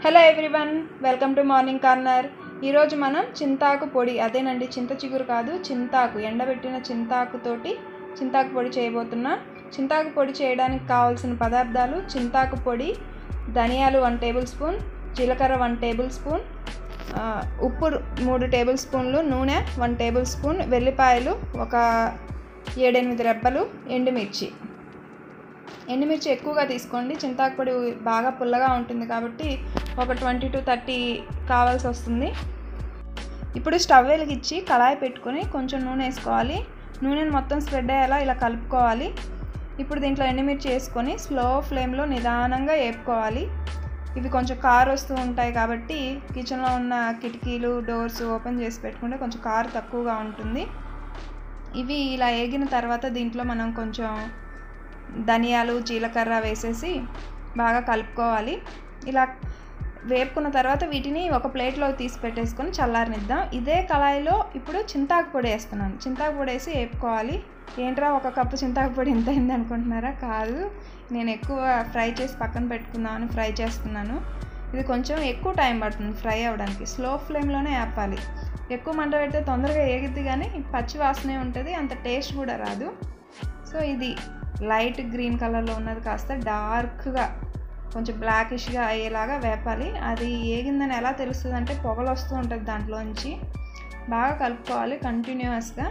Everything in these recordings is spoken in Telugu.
hello everyone welcome to morning corner ఈరోజు మనం చింతాకు పొడి అదేనండి చింత చిగురు కాదు చింతాకు ఎండబెట్టిన చింతాకుతోటి చింతాకు పొడి చేయబోతున్నా చింతాకు పొడి చేయడానికి కావాల్సిన పదార్థాలు చింతాకు పొడి ధనియాలు వన్ టేబుల్ స్పూన్ జీలకర్ర వన్ టేబుల్ స్పూన్ ఆ, ఉప్పు మూడు టేబుల్ స్పూన్లు నూనె వన్ టేబుల్ స్పూన్ వెల్లిపాయలు ఒక ఏడెనిమిది రెబ్బలు ఎండుమిర్చి ఎండుమిర్చి ఎక్కువగా తీసుకోండి చింతాకు పొడి బాగా పుల్లగా ఉంటుంది కాబట్టి ఒక ట్వంటీ టు థర్టీ కావాల్సి వస్తుంది ఇప్పుడు స్టవ్ వెలిగించి కళాయి పెట్టుకొని కొంచెం నూనె వేసుకోవాలి నూనెని మొత్తం స్ప్రెడ్ అయ్యేలా ఇలా కలుపుకోవాలి ఇప్పుడు దీంట్లో ఎండుమిర్చి వేసుకొని స్లో ఫ్లేమ్లో నిదానంగా వేపుకోవాలి ఇవి కొంచెం కారు వస్తూ ఉంటాయి కాబట్టి కిచెన్లో ఉన్న కిటికీలు డోర్స్ ఓపెన్ చేసి పెట్టుకుంటే కొంచెం కారు తక్కువగా ఉంటుంది ఇవి ఇలా వేగిన తర్వాత దీంట్లో మనం కొంచెం ధనియాలు జీలకర్ర వేసేసి బాగా కలుపుకోవాలి ఇలా వేపుకున్న తర్వాత వీటిని ఒక ప్లేట్లో తీసి పెట్టేసుకొని చల్లారనిద్దాం ఇదే కళాయిలో ఇప్పుడు చింతాకు పొడి వేస్తున్నాను చింతాకు పొడి వేసి వేపుకోవాలి ఏంట్రా ఒక కప్పు చింతాకు పొడి ఎంత అయింది అనుకుంటున్నారా కాదు నేను ఎక్కువ ఫ్రై చేసి పక్కన పెట్టుకుందామని ఫ్రై చేస్తున్నాను ఇది కొంచెం ఎక్కువ టైం పడుతుంది ఫ్రై అవ్వడానికి స్లో ఫ్లేమ్లోనే వేపాలి ఎక్కువ మంట పెడితే తొందరగా ఏగిద్ది కానీ పచ్చి వాసనే ఉంటుంది అంత టేస్ట్ కూడా రాదు సో ఇది లైట్ గ్రీన్ కలర్లో ఉన్నది కాస్త డార్క్గా కొంచెం బ్లాకిష్గా అయ్యేలాగా వేపాలి అది ఏగిందని ఎలా తెలుస్తుంది అంటే పొగలు వస్తూ ఉంటుంది దాంట్లోంచి బాగా కలుపుకోవాలి కంటిన్యూస్గా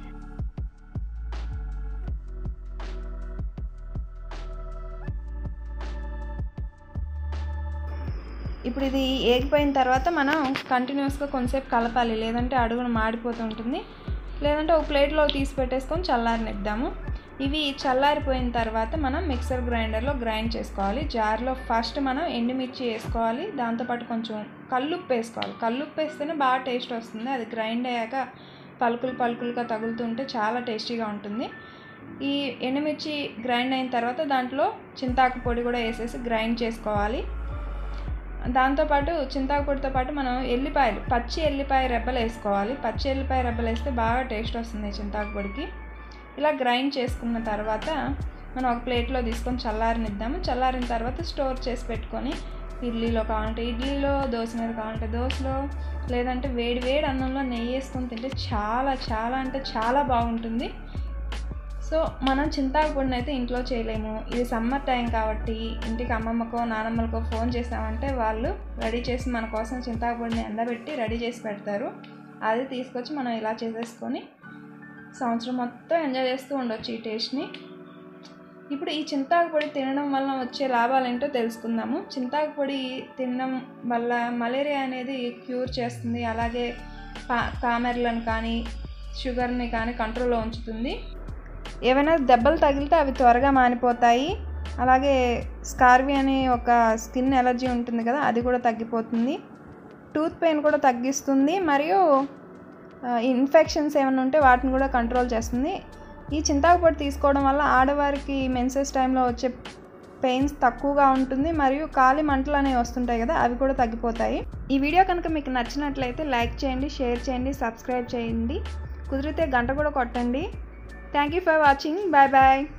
ఇప్పుడు ఇది ఏగిపోయిన తర్వాత మనం కంటిన్యూస్గా కొంతసేపు కలపాలి లేదంటే అడుగున మాడిపోతూ ఉంటుంది లేదంటే ఒక ప్లేట్లో తీసి పెట్టేసుకొని చల్లారనిద్దాము ఇవి చల్లారిపోయిన తర్వాత మనం మిక్సర్ గ్రైండర్లో గ్రైండ్ చేసుకోవాలి జార్లో ఫస్ట్ మనం ఎండుమిర్చి వేసుకోవాలి దాంతోపాటు కొంచెం కల్లుప్పు వేసుకోవాలి కల్లుప్పు వేస్తేనే బాగా టేస్ట్ వస్తుంది అది గ్రైండ్ అయ్యాక పలుకులు పలుకులుగా తగులుతుంటే చాలా టేస్టీగా ఉంటుంది ఈ ఎండుమిర్చి గ్రైండ్ అయిన తర్వాత దాంట్లో చింతాకు పొడి కూడా వేసేసి గ్రైండ్ చేసుకోవాలి దాంతోపాటు చింతాకు పొడితో పాటు మనం ఎల్లిపాయలు పచ్చి ఎల్లిపాయ రెబ్బలు వేసుకోవాలి పచ్చి ఎల్లిపాయ రెబ్బలు వేస్తే బాగా టేస్ట్ వస్తుంది చింతాకు పొడికి ఇలా గ్రైండ్ చేసుకున్న తర్వాత మనం ఒక ప్లేట్లో తీసుకొని చల్లారనిద్దాము చల్లారిన తర్వాత స్టోర్ చేసి పెట్టుకొని ఇడ్లీలో కావాలంటే ఇడ్లీలో దోశ మీద కావాలంటే దోశలో లేదంటే వేడి వేడి అన్నంలో నెయ్యి వేసుకొని తింటే చాలా చాలా అంటే చాలా బాగుంటుంది సో మనం చింతాకు పొడిని అయితే ఇంట్లో చేయలేము ఇది సమ్మర్ టైం కాబట్టి ఇంటికి అమ్మమ్మకో నానమ్మలకో ఫోన్ చేసామంటే వాళ్ళు రెడీ చేసి మన కోసం చింతాకు పొడిని ఎండబెట్టి రెడీ చేసి పెడతారు అది తీసుకొచ్చి మనం ఇలా చేసేసుకొని సంవత్సరం మొత్తం ఎంజాయ్ చేస్తూ ఉండొచ్చు ఈ టేస్ట్ని ఇప్పుడు ఈ చింతాకు పొడి తినడం వల్ల వచ్చే లాభాలు ఏంటో తెలుసుకుందాము చింతాకు పొడి తినడం వల్ల మలేరియా అనేది క్యూర్ చేస్తుంది అలాగే కా కామెర్లను కానీ షుగర్ని కానీ కంట్రోల్లో ఉంచుతుంది ఏవైనా దెబ్బలు తగిలితే అవి త్వరగా మానిపోతాయి అలాగే స్కార్వి అనే ఒక స్కిన్ ఎలర్జీ ఉంటుంది కదా అది కూడా తగ్గిపోతుంది టూత్ పెయిన్ కూడా తగ్గిస్తుంది మరియు ఇన్ఫెక్షన్స్ ఏమైనా ఉంటే వాటిని కూడా కంట్రోల్ చేస్తుంది ఈ చింతాకు పొడి తీసుకోవడం వల్ల ఆడవారికి మెన్సెస్ టైంలో వచ్చే పెయిన్స్ తక్కువగా ఉంటుంది మరియు కాలి మంటలు అనేవి వస్తుంటాయి కదా అవి కూడా తగ్గిపోతాయి ఈ వీడియో కనుక మీకు నచ్చినట్లయితే లైక్ చేయండి షేర్ చేయండి సబ్స్క్రైబ్ చేయండి కుదిరితే గంట కూడా కొట్టండి thank you for watching bye bye